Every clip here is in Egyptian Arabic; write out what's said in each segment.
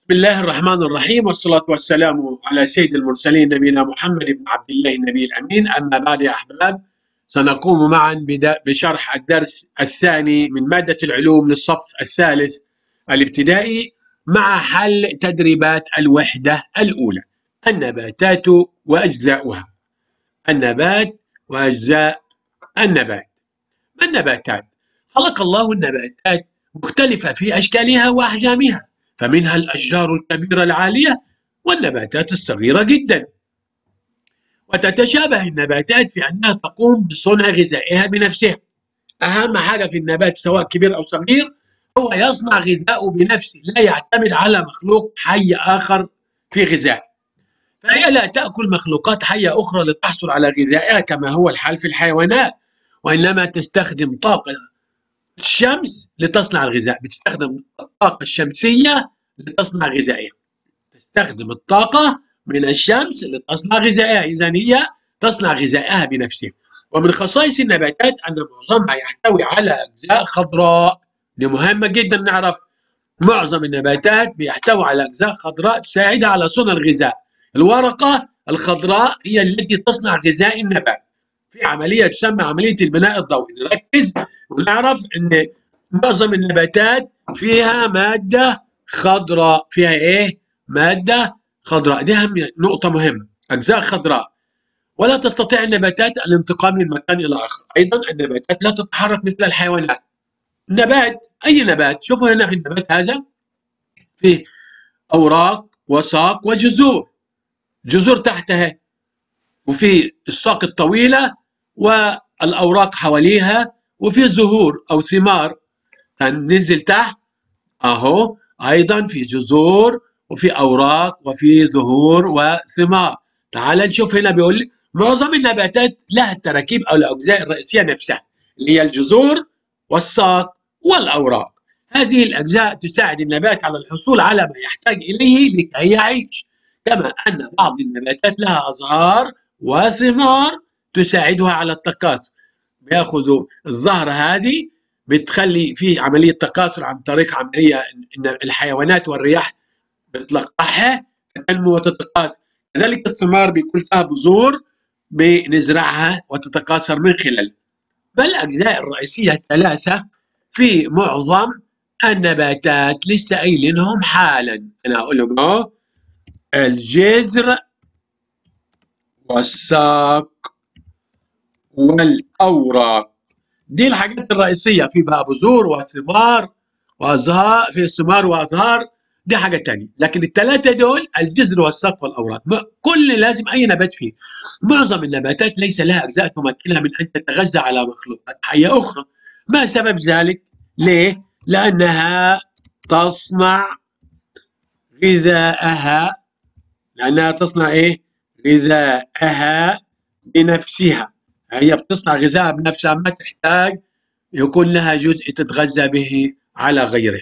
بسم الله الرحمن الرحيم والصلاة والسلام على سيد المرسلين نبينا محمد بن عبد الله النبي الأمين أما بعد يا أحباب سنقوم معا بشرح الدرس الثاني من مادة العلوم للصف الثالث الابتدائي مع حل تدريبات الوحدة الأولى النباتات وأجزاؤها النبات وأجزاء النبات ما النباتات؟ خلق الله النباتات مختلفة في أشكالها وأحجامها فمنها الأشجار الكبيرة العالية والنباتات الصغيرة جدا وتتشابه النباتات في أنها تقوم بصنع غذائها بنفسها أهم حاجة في النبات سواء كبير أو صغير هو يصنع غذاءه بنفسه لا يعتمد على مخلوق حي آخر في غذائه فهي لا تأكل مخلوقات حية أخرى لتحصل على غذائها كما هو الحال في الحيوانات وإنما تستخدم طاقة الشمس لتصنع الغذاء بتستخدم الطاقة الشمسية لتصنع غذائها تستخدم الطاقة من الشمس لتصنع غذائها إذا هي تصنع غذائها بنفسها ومن خصائص النباتات أن معظمها يحتوي على أجزاء خضراء دي مهمة جدا نعرف معظم النباتات بيحتوي على أجزاء خضراء تساعد على صنع الغذاء الورقة الخضراء هي التي تصنع غذاء النبات في عملية تسمى عملية البناء الضوئي نركز ونعرف أن معظم النباتات فيها مادة خضراء فيها إيه؟ مادة خضراء دي أهم نقطة مهمة أجزاء خضراء ولا تستطيع النباتات الانتقال من مكان إلى آخر أيضا النباتات لا تتحرك مثل الحيوانات نبات أي نبات شوفوا هنا في النبات هذا فيه أوراق وساق وجذور جذور تحتها وفي الساق الطويلة والأوراق حواليها وفي زهور أو ثمار ننزل تحت أهو أيضا في جذور وفي أوراق وفي زهور وثمار تعال نشوف هنا بيقول معظم النباتات لها التراكيب أو الأجزاء الرئيسية نفسها اللي هي الجذور والساق والأوراق هذه الأجزاء تساعد النبات على الحصول على ما يحتاج إليه لكي يعيش كما أن بعض النباتات لها أزهار وثمار تساعدها على التكاثر بياخذوا الزهرة هذه بتخلي في عملية تكاثر عن طريق عملية إن الحيوانات والرياح بتلقحها تنمو وتتكاثر كذلك الثمار بيكون فيها بذور بنزرعها وتتكاثر من خلال ما الأجزاء الرئيسية الثلاثة في معظم النباتات لسه قايلينهم حالا أنا أقول لهم الجذر والساق والأوراق دي الحاجات الرئيسية في بقى بذور وثمار وأزهار في ثمار وأزهار دي حاجة تانية لكن الثلاثة دول الجذر والساق والأوراق كل لازم أي نبات فيه معظم النباتات ليس لها أجزاء تمكنها من أن تتغذى على مخلوقات حية أخرى ما سبب ذلك؟ ليه؟ لأنها تصنع غذاءها لأنها تصنع إيه؟ غذاءها بنفسها هي بتصنع غذاء بنفسها ما تحتاج يكون لها جزء تتغذى به على غيره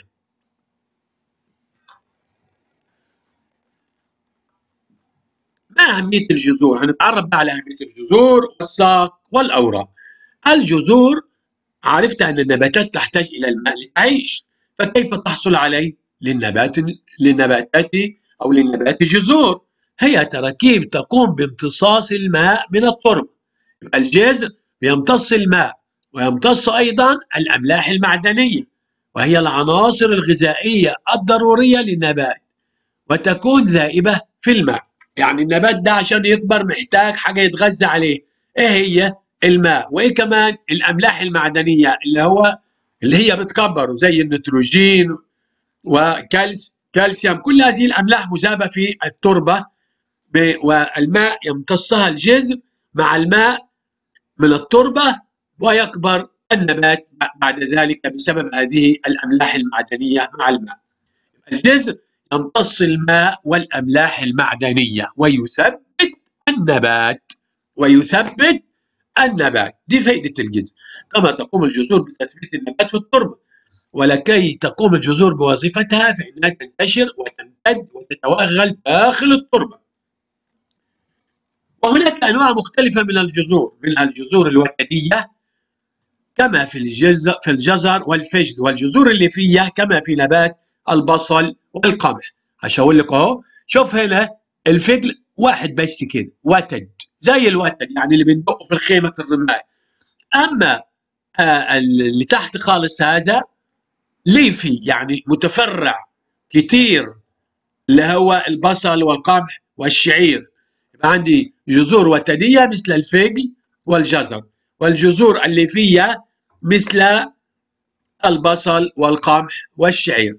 ما أهمية الجذور؟ هنتعرف بقى على أهمية الجذور والساق والأوراق الجذور عرفت أن النباتات تحتاج إلى الماء لتعيش فكيف تحصل عليه؟ للنبات للنباتات أو للنبات جذور هي تراكيب تقوم بامتصاص الماء من التربة الجذر بيمتص الماء ويمتص أيضا الأملاح المعدنية وهي العناصر الغذائية الضرورية للنبات وتكون ذائبة في الماء يعني النبات ده عشان يكبر محتاج حاجة يتغذى عليه ايه هي الماء وايه كمان الأملاح المعدنية اللي هو اللي هي بتكبره زي النيتروجين وكالس كالسيوم كل هذه الأملاح مذابة في التربة والماء يمتصها الجذر مع الماء من التربة ويكبر النبات بعد ذلك بسبب هذه الأملاح المعدنية مع الماء الجذر يمتص الماء والأملاح المعدنية ويثبت النبات ويثبت النبات دي فائدة الجذر كما تقوم الجذور بتثبيت النبات في التربة ولكي تقوم الجذور بوظيفتها فإنها تنتشر وتمتد وتتوغل داخل التربة وهناك أنواع مختلفة من الجذور منها الجذور الوتدية كما في الجزر في الجزر والفجل والجذور الليفية كما في نبات البصل والقمح عشان اقول لك اهو شوف هنا الفجل واحد بس كده وتد زي الوتد يعني اللي بندقه في الخيمه في الرمايه اما آه اللي تحت خالص هذا ليفي يعني متفرع كتير اللي هو البصل والقمح والشعير يبقى عندي جذور وتديه مثل الفجل والجزر والجذور الليفيه مثل البصل والقمح والشعير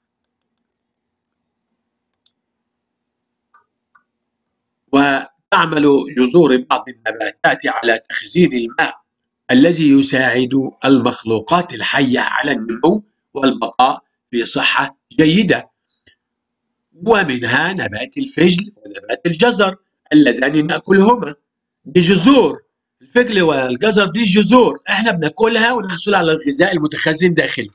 وتعمل جذور بعض النباتات على تخزين الماء الذي يساعد المخلوقات الحية على النمو والبقاء في صحة جيدة ومنها نبات الفجل ونبات الجزر اللذان نأكلهما دي جذور الفجل والجزر دي جذور احنا بناكلها ونحصل على الغذاء المتخزن داخله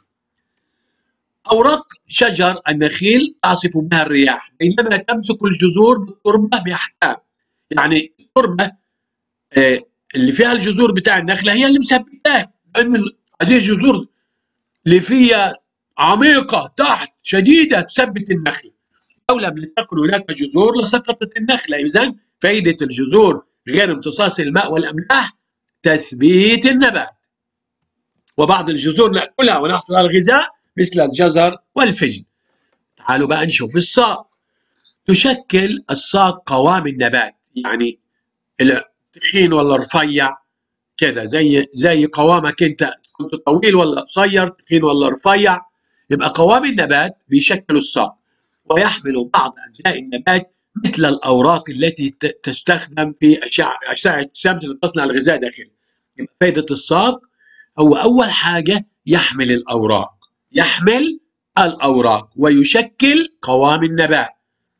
أوراق شجر النخيل تعصف بها الرياح بينما تمسك الجذور بالتربة بأحكام يعني التربة آه، اللي فيها الجذور بتاع النخلة هي اللي مثبتاه لأن هذه الجذور اللي فيها عميقة تحت شديدة تثبت النخلة لو لم تكن هناك جذور لسقطت النخلة إذا فائدة الجذور غير امتصاص الماء والأملاح تثبيت النبات وبعض الجذور نأكلها ونحصل على الغذاء مثل الجزر والفجل تعالوا بقى نشوف الساق تشكل الساق قوام النبات يعني التخين ولا رفيع كده زي زي قوامك انت كنت طويل ولا قصير تخين ولا رفيع يبقى قوام النبات بيشكل الساق ويحمل بعض اجزاء النبات مثل الاوراق التي تستخدم في اشعه اشعه الشمس لتصنع الغذاء داخله يبقى فائده الساق هو اول حاجه يحمل الاوراق يحمل الأوراق ويشكل قوام النبات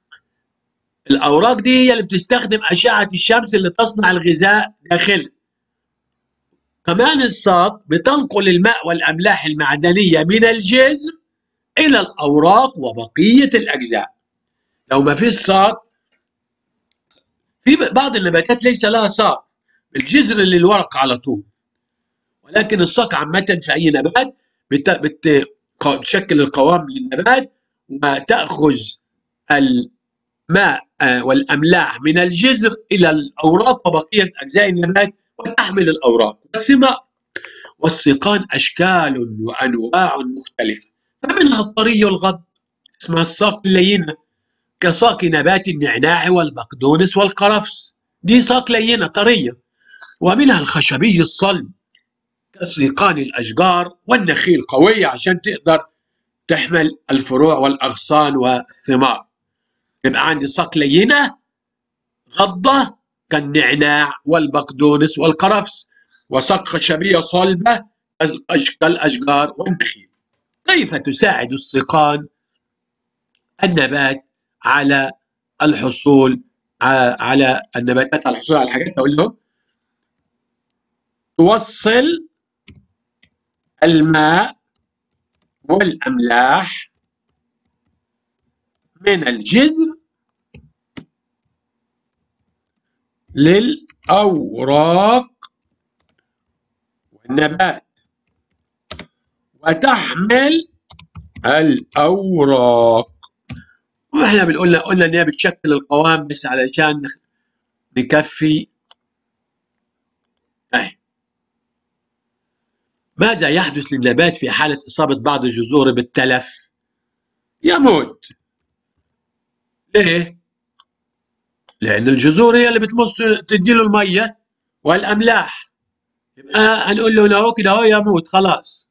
الأوراق دي هي اللي بتستخدم أشعة الشمس اللي تصنع الغذاء داخله كمان الساق بتنقل الماء والأملاح المعدنية من الجذر إلى الأوراق وبقية الأجزاء لو ما فيش ساق في بعض النباتات ليس لها ساق الجذر للورق على طول ولكن الساق عامة في أي نبات بت... بت... تشكل القوام للنبات وتأخذ الماء آه، والأملاح من الجذر إلى الأوراق وبقية أجزاء النبات وتحمل الأوراق والثمار والسيقان أشكال وأنواع مختلفة فمنها الطري الغض اسمها الساق اللينة كساق نبات النعناع والبقدونس والقرفس دي ساق لينة طرية ومنها الخشبي الصلب سيقان الأشجار والنخيل قوية عشان تقدر تحمل الفروع والأغصان والثمار يبقى عندي ساق لينة غضة كالنعناع والبقدونس والقرفس وساق خشبية صلبة كالأشجار والنخيل كيف تساعد السيقان النبات على الحصول على النباتات على الحصول على الحاجات أقول لهم توصل الماء والأملاح من الجذر للأوراق والنبات وتحمل الأوراق واحنا بنقول قلنا ان هي بتشكل القوام بس علشان نكفي اهي ماذا يحدث للنبات في حالة إصابة بعض الجذور بالتلف؟ يموت ليه؟ لأن الجذور هي اللي بتمص تديله المية والأملاح يبقى هنقول له هنا كده هو يموت خلاص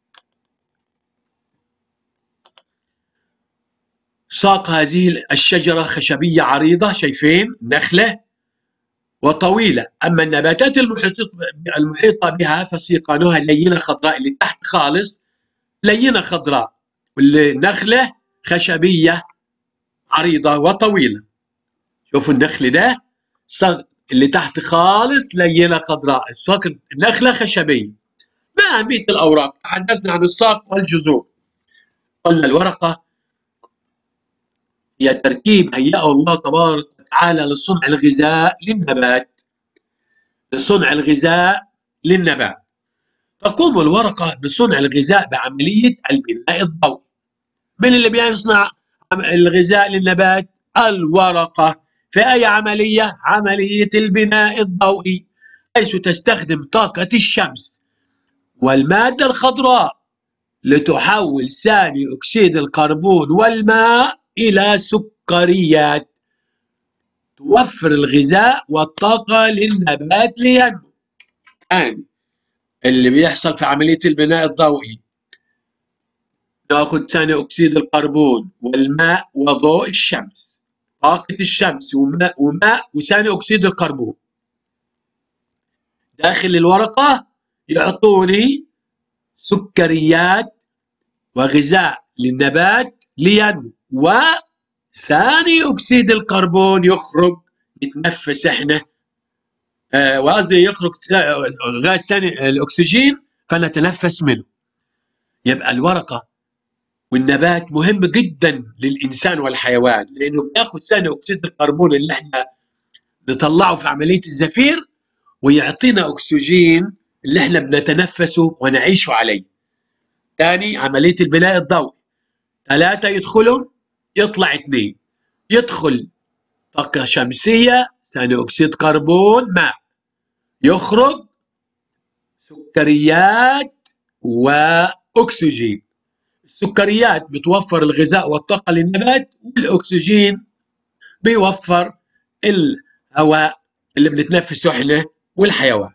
ساق هذه الشجرة خشبية عريضة شايفين نخلة وطويلة أما النباتات المحيطة بها فسيقانها لينة خضراء اللي تحت خالص لينة خضراء والنخلة خشبية عريضة وطويلة شوفوا النخل ده اللي تحت خالص لينة خضراء النخلة خشبية ما أهمية الأوراق تحدثنا عن الساق والجذور قلنا الورقة هي تركيب هيئه الله تبارك وتعالى لصنع الغذاء للنبات لصنع الغذاء للنبات تقوم الورقة بصنع الغذاء بعملية البناء الضوئي من اللي بيصنع الغذاء للنبات الورقة في أي عملية؟ عملية البناء الضوئي حيث تستخدم طاقة الشمس والمادة الخضراء لتحول ثاني أكسيد الكربون والماء إلى سكريات توفر الغذاء والطاقة للنبات لينمو يعني اللي بيحصل في عملية البناء الضوئي ناخذ ثاني أكسيد الكربون والماء وضوء الشمس طاقة الشمس وماء, وماء وثاني أكسيد الكربون داخل الورقة يعطوني سكريات وغذاء للنبات لينمو وثاني أكسيد الكربون يخرج نتنفس احنا آه وقصدي يخرج غاز ثاني الأكسجين فنتنفس منه يبقى الورقة والنبات مهم جدا للإنسان والحيوان لأنه بياخد ثاني أكسيد الكربون اللي احنا نطلعه في عملية الزفير ويعطينا أكسجين اللي احنا بنتنفسه ونعيشه عليه ثاني عملية البناء الضوئي ثلاثة يدخلوا يطلع اثنين يدخل طاقة شمسية ثاني أكسيد كربون ماء يخرج سكريات وأكسجين السكريات بتوفر الغذاء والطاقة للنبات والأكسجين بيوفر الهواء اللي بنتنفسه احنا والحيوان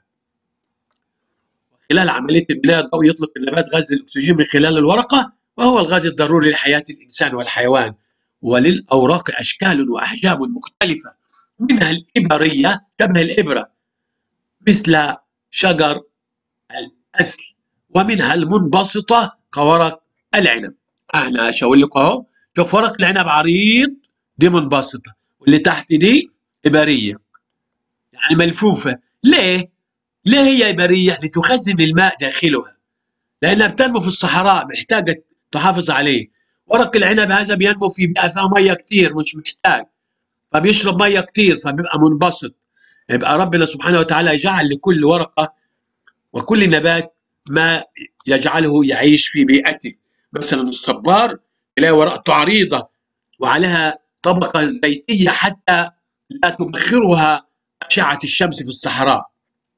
خلال عملية البناء الضوئي يطلق النبات غاز الأكسجين من خلال الورقة وهو الغاز الضروري لحياة الإنسان والحيوان وللأوراق أشكال وأحجام مختلفة منها الإبرية شبه الإبرة مثل شجر الأسل ومنها المنبسطة كورق العنب انا اقول لكم اهو شوف ورق العنب عريض دي منبسطة واللي تحت دي إبرية يعني ملفوفة ليه؟ ليه هي إبرية؟ لتخزن الماء داخلها لأنها بتنمو في الصحراء محتاجة تحافظ عليه ورق العنب هذا بينمو في بيئة فيها مية كتير مش محتاج فبيشرب مية كتير فبيبقى منبسط يبقى ربنا سبحانه وتعالى يجعل لكل ورقة وكل نبات ما يجعله يعيش في بيئته مثلا الصبار تلاقي ورقته عريضة وعليها طبقة زيتية حتى لا تبخرها أشعة الشمس في الصحراء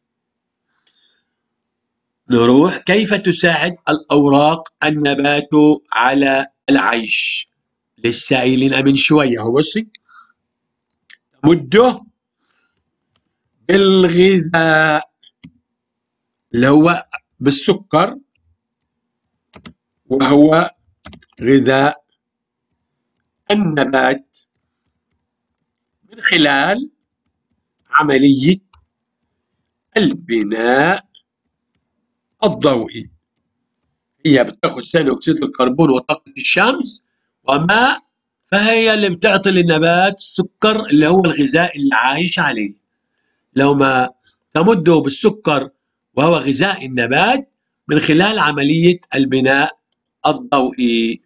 نروح كيف تساعد الأوراق النبات على العيش للسائلين من شوية هو بصي تمده بالغذاء اللي هو بالسكر وهو غذاء النبات من خلال عملية البناء الضوئي هي بتاخذ ثاني اكسيد الكربون وطاقة الشمس وماء فهي اللي بتعطي للنبات السكر اللي هو الغذاء اللي عايش عليه لو ما تمده بالسكر وهو غذاء النبات من خلال عملية البناء الضوئي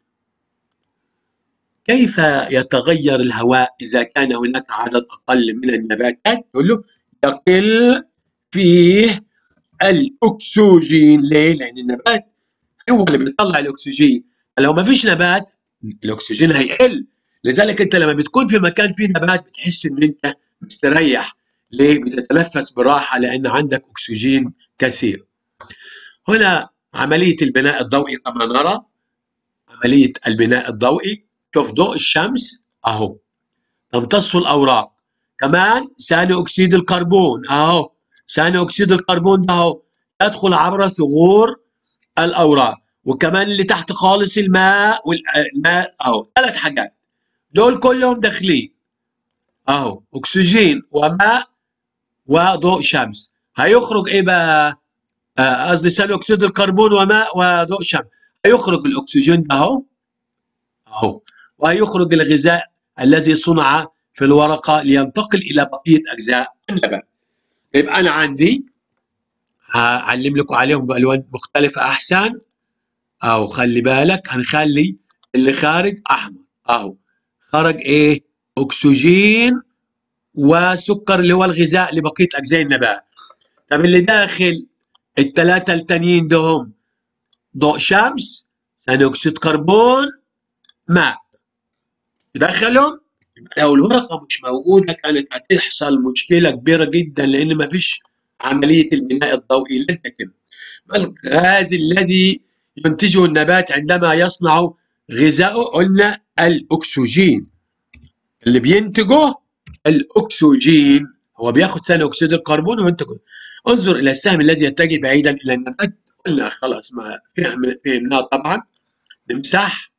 كيف يتغير الهواء إذا كان هناك عدد أقل من النباتات تقول له يقل فيه الأكسجين ليه؟ لأن النبات هو اللي بيطلع الأكسجين لو ما فيش نبات الأكسجين هيقل لذلك أنت لما بتكون في مكان فيه نبات بتحس إن أنت مستريح ليه؟ بتتنفس براحة لأن عندك أكسجين كثير هنا عملية البناء الضوئي كما نرى عملية البناء الضوئي شوف ضوء الشمس أهو تمتص الأوراق كمان ثاني أكسيد الكربون أهو ثاني أكسيد الكربون ده أهو يدخل عبر ثغور الأوراق وكمان اللي تحت خالص الماء والماء أهو ثلاث حاجات دول كلهم داخلين أهو أكسجين وماء وضوء شمس هيخرج إيه بقى؟ آه، قصدي ثاني اكسيد الكربون وماء وضوء شمس هيخرج الاكسجين اهو اهو وهيخرج الغذاء الذي صنع في الورقه لينتقل الى بقيه اجزاء النبات يبقى انا عندي هعلم لكم عليهم بالوان مختلفه احسن او خلي بالك هنخلي اللي خارج احمر اهو خرج ايه اكسجين وسكر اللي هو الغذاء لبقيه اجزاء النبات طب اللي داخل الثلاثة التانيين دهم ضوء شمس ثاني أكسيد كربون ماء يدخلهم لو الورقة مش موجودة كانت هتحصل مشكلة كبيرة جدا لأن ما فيش عملية البناء الضوئي لن تتم الغاز الذي ينتجه النبات عندما يصنع غذاءه قلنا الأكسجين اللي بينتجه الأكسجين هو بياخد ثاني أكسيد الكربون وينتجه انظر إلى السهم الذي يتجه بعيدا إلى النبات قلنا خلاص ما فهمناه طبعا نمسح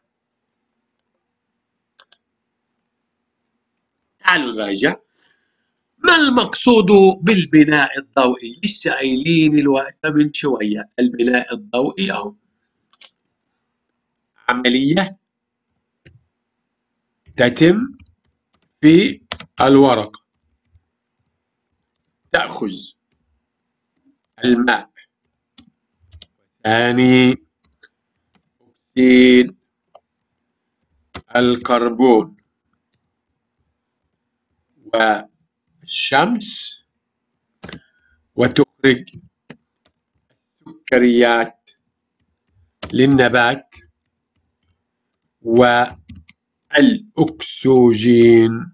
تعالوا نراجع ما المقصود بالبناء الضوئي؟ لسه قايلين الوقت من شوية البناء الضوئي أو عملية تتم في الورق تأخذ الماء ثاني أكسيد الكربون والشمس وتخرج السكريات للنبات والأكسجين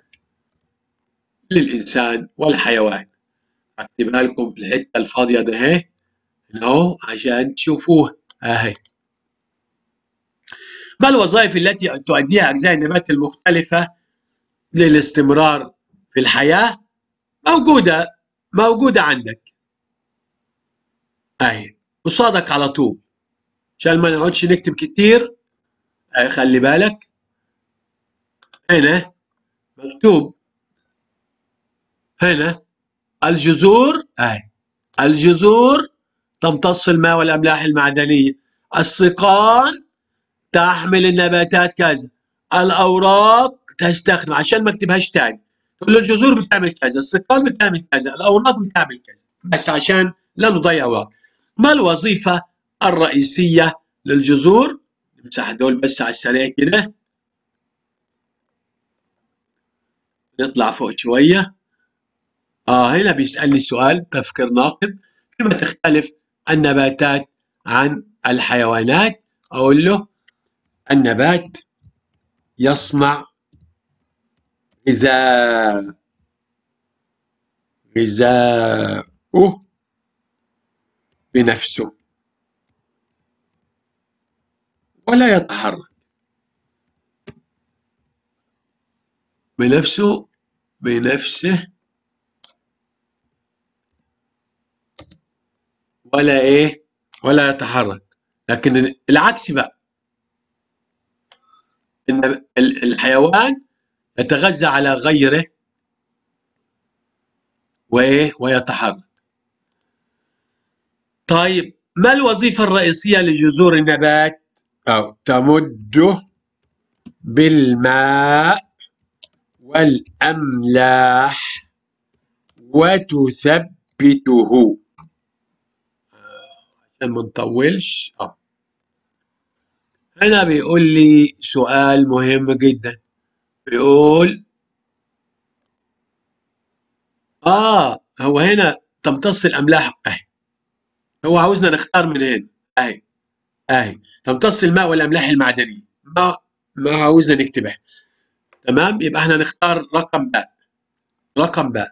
للإنسان والحيوان أكتبها لكم في الحتة الفاضية ده اهي اهو عشان تشوفوها اهي ما الوظائف التي تؤديها أجزاء النبات المختلفة للاستمرار في الحياة موجودة موجودة عندك أهي قصادك على طول عشان ما نقعدش نكتب كتير أهي خلي بالك هنا مكتوب هنا الجذور أهي الجذور تمتص الماء والأملاح المعدنية السقان تحمل النباتات كذا الأوراق تستخدم عشان ما اكتبهاش تاني تقول له الجذور بتعمل كذا السقان بتعمل كذا الأوراق بتعمل كذا بس عشان لا نضيع وقت ما الوظيفة الرئيسية للجذور نمسح دول بس على السريع كده نطلع فوق شوية آه هنا بيسألني سؤال تفكير ناقد فيما تختلف النباتات عن الحيوانات أقول له النبات يصنع غذاء غذاؤه بنفسه ولا يتحرك بنفسه بنفسه ولا ايه ولا يتحرك لكن العكس بقى ان الحيوان يتغذى على غيره وايه ويتحرك طيب ما الوظيفة الرئيسية لجذور النبات أو تمده بالماء والأملاح وتثبته عشان ما نطولش اه هنا بيقول لي سؤال مهم جدا بيقول اه هو هنا تمتص الاملاح اهي هو عاوزنا نختار من هنا اهي اهي تمتص الماء والاملاح المعدنيه ما ما عاوزنا نكتبها تمام يبقى احنا نختار رقم باء رقم باء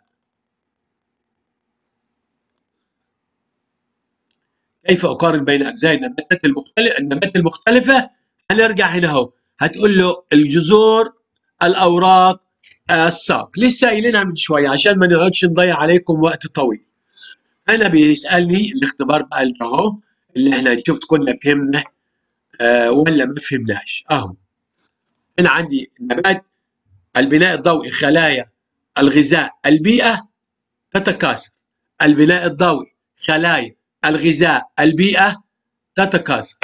كيف اقارن بين اجزاء النباتات المختلفه النبات المختلفه هنرجع هنا اهو هتقول له الجذور الاوراق الساق لسه قايلينها من شويه عشان ما نقعدش نضيع عليكم وقت طويل انا بيسالني الاختبار بقى اللي اهو اللي احنا شفت كنا فهمنا آه ولا ما فهمناش اهو هنا عندي نبات البناء الضوئي خلايا الغذاء البيئه تتكاثر البناء الضوئي خلايا الغذاء البيئه تتكاثر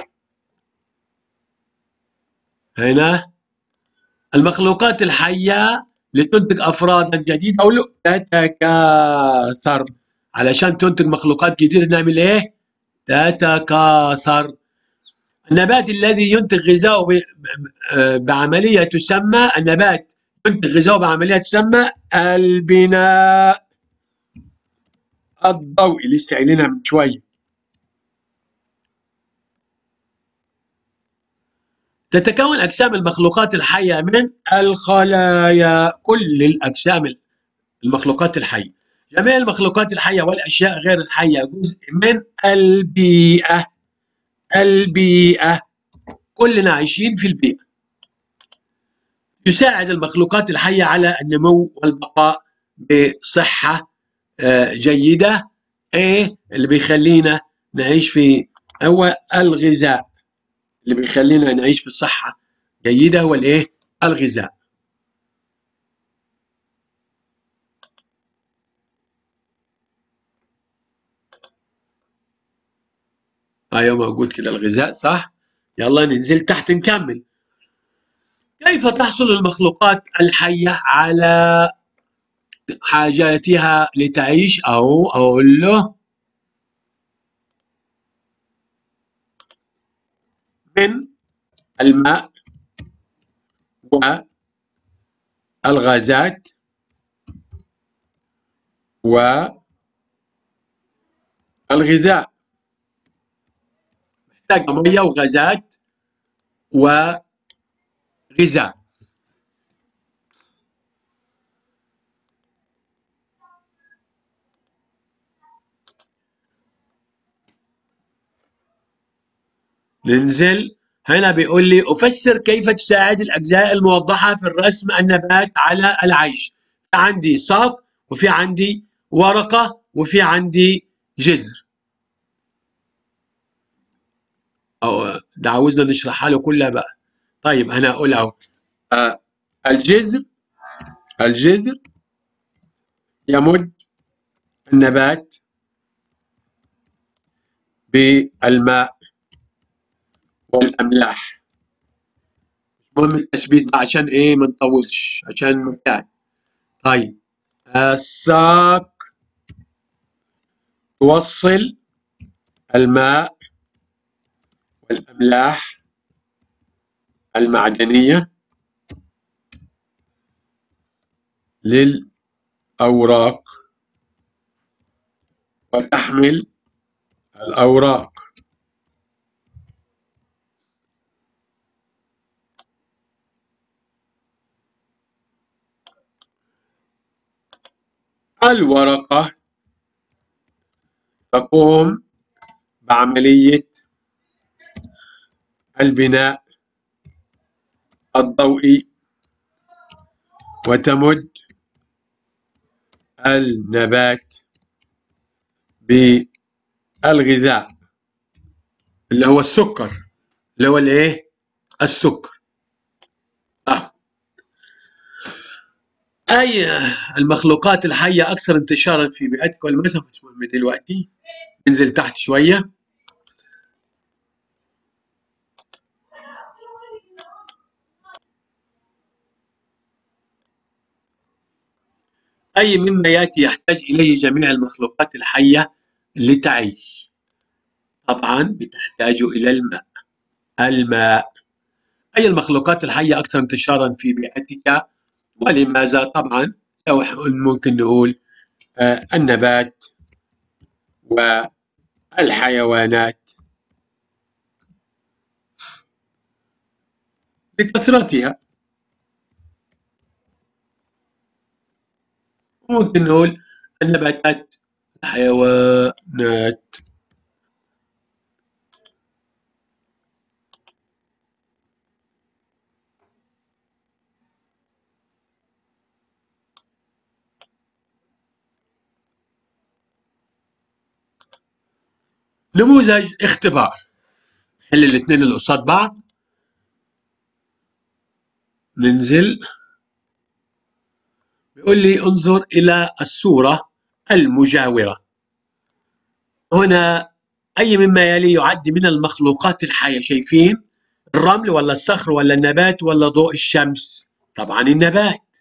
هنا المخلوقات الحية لتنتج أفرادا جديدة أقول له تتكاثر علشان تنتج مخلوقات جديدة نعمل إيه؟ تتكاثر النبات الذي ينتج غذاءه بعملية تسمى النبات ينتج غذاءه بعملية تسمى البناء الضوئي لسه قايلينها من شوية تتكون أجسام المخلوقات الحية من الخلايا كل الأجسام المخلوقات الحية جميع المخلوقات الحية والأشياء غير الحية جزء من البيئة البيئة كلنا عايشين في البيئة يساعد المخلوقات الحية على النمو والبقاء بصحة آه، جيدة ايه اللي بيخلينا نعيش في هو الغذاء اللي بيخلينا نعيش في صحة جيدة هو الايه الغذاء ايوه موجود كده الغذاء صح يلا ننزل تحت نكمل كيف تحصل المخلوقات الحية على حاجاتها لتعيش أو أقول له من الماء والغازات والغذاء محتاجة مية وغازات وغذاء ننزل هنا بيقول لي أفسر كيف تساعد الأجزاء الموضحة في الرسم النبات على العيش في عندي ساق وفي عندي ورقة وفي عندي جذر أو ده عاوزنا نشرحها له كلها بقى طيب أنا أقول أهو آه الجذر الجذر يمد النبات بالماء والاملاح المهم التثبيت بقى عشان ايه ما نطولش عشان مكان طيب الساق توصل الماء والاملاح المعدنيه للاوراق وتحمل الاوراق الورقة تقوم بعملية البناء الضوئي وتمد النبات بالغذاء اللي هو السكر اللي هو الايه السكر آه. أي المخلوقات الحية أكثر انتشارا في بيئتك والمسافة مش مهم دلوقتي ننزل تحت شوية أي مما يأتي يحتاج إليه جميع المخلوقات الحية لتعيش طبعا بتحتاج إلى الماء الماء أي المخلوقات الحية أكثر انتشارا في بيئتك ولماذا طبعا لو ممكن نقول آه النبات والحيوانات بكثرتها ممكن نقول النباتات الحيوانات نموذج اختبار نحل الاثنين اللي قصاد بعض ننزل بيقول لي انظر إلى الصورة المجاورة هنا أي مما يلي يعد من المخلوقات الحية شايفين الرمل ولا الصخر ولا النبات ولا ضوء الشمس طبعا النبات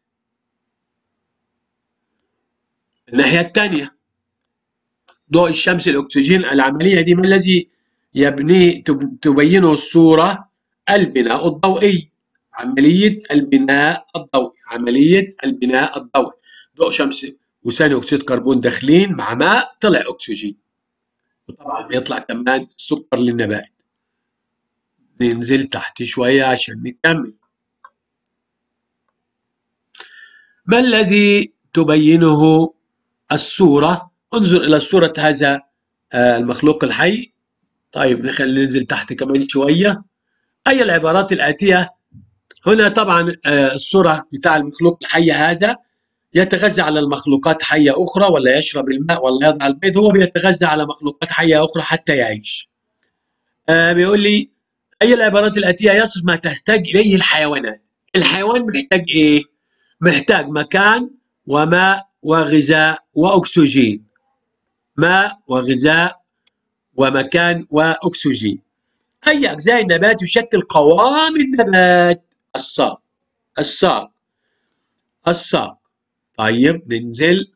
الناحية الثانية ضوء الشمس الأكسجين العملية دي ما الذي يبني تبينه الصورة البناء الضوئي عملية البناء الضوئي عملية البناء الضوئي ضوء شمس وثاني أكسيد كربون داخلين مع ماء طلع أكسجين وطبعا بيطلع كمان سكر للنبات ننزل تحت شوية عشان نكمل ما الذي تبينه الصورة انظر إلى صورة هذا المخلوق الحي طيب نخلي ننزل تحت كمان شوية أي العبارات الآتية هنا طبعا الصورة بتاع المخلوق الحي هذا يتغذى على المخلوقات حية أخرى ولا يشرب الماء ولا يضع البيض هو بيتغذى على مخلوقات حية أخرى حتى يعيش آه بيقول لي أي العبارات الآتية يصف ما تحتاج إليه الحيوانات الحيوان محتاج إيه؟ محتاج مكان وماء وغذاء وأكسجين ماء وغذاء ومكان وأكسجين أي أجزاء النبات يشكل قوام النبات الساق الساق الساق طيب ننزل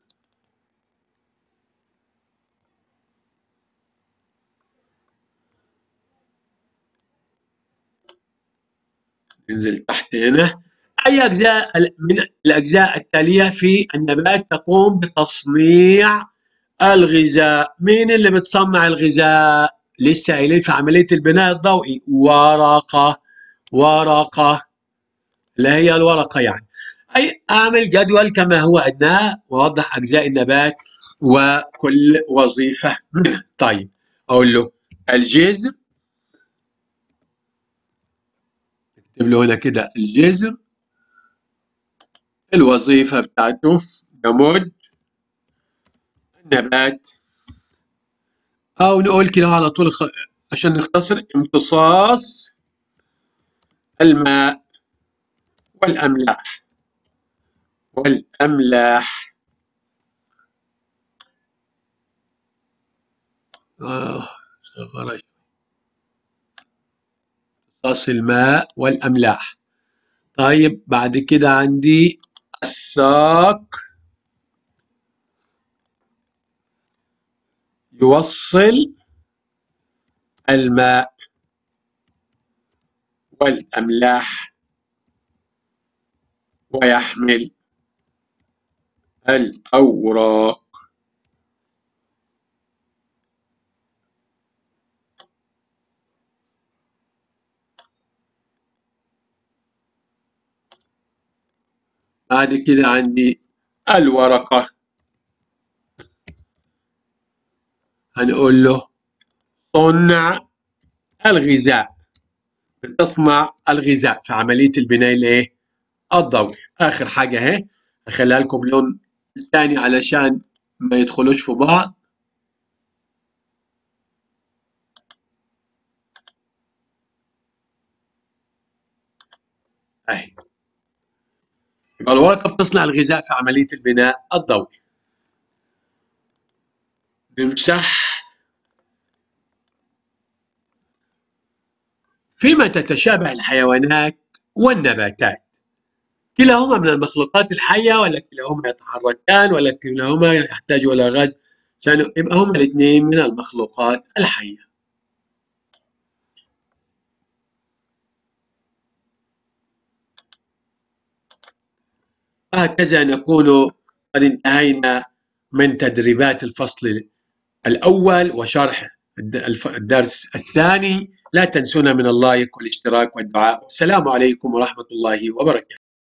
ننزل تحت هنا أي أجزاء من الأجزاء التالية في النبات تقوم بتصنيع الغذاء مين اللي بتصنع الغذاء لسه قايلين في عملية البناء الضوئي ورقة ورقة اللي هي الورقة يعني أي أعمل جدول كما هو أدناه وأوضح أجزاء النبات وكل وظيفة منها طيب أقول له الجذر اكتب له هنا كده الجذر الوظيفة بتاعته نمود النبات أو نقول كده على طول عشان نختصر امتصاص الماء والأملاح والأملاح آه امتصاص الماء والأملاح طيب بعد كده عندي الساق يوصل الماء والأملاح ويحمل الأوراق بعد كده عندي الورقة هنقول له صنع الغذاء بتصنع الغذاء في عملية البناء الايه؟ الضوئي آخر حاجة اهي هخليها لكم لون ثاني علشان ما يدخلوش في بعض اهي يبقى الورقة بتصنع الغذاء في عملية البناء الضوئي نمسح فيما تتشابه الحيوانات والنباتات كلاهما من المخلوقات الحية ولا كلاهما يتحركان ولا كلاهما يحتاج إلى غد يبقى هما الاثنين من المخلوقات الحية هكذا نكون قد انتهينا من تدريبات الفصل الأول وشرح الدرس الثاني لا تنسونا من اللايك والاشتراك والدعاء والسلام عليكم ورحمة الله وبركاته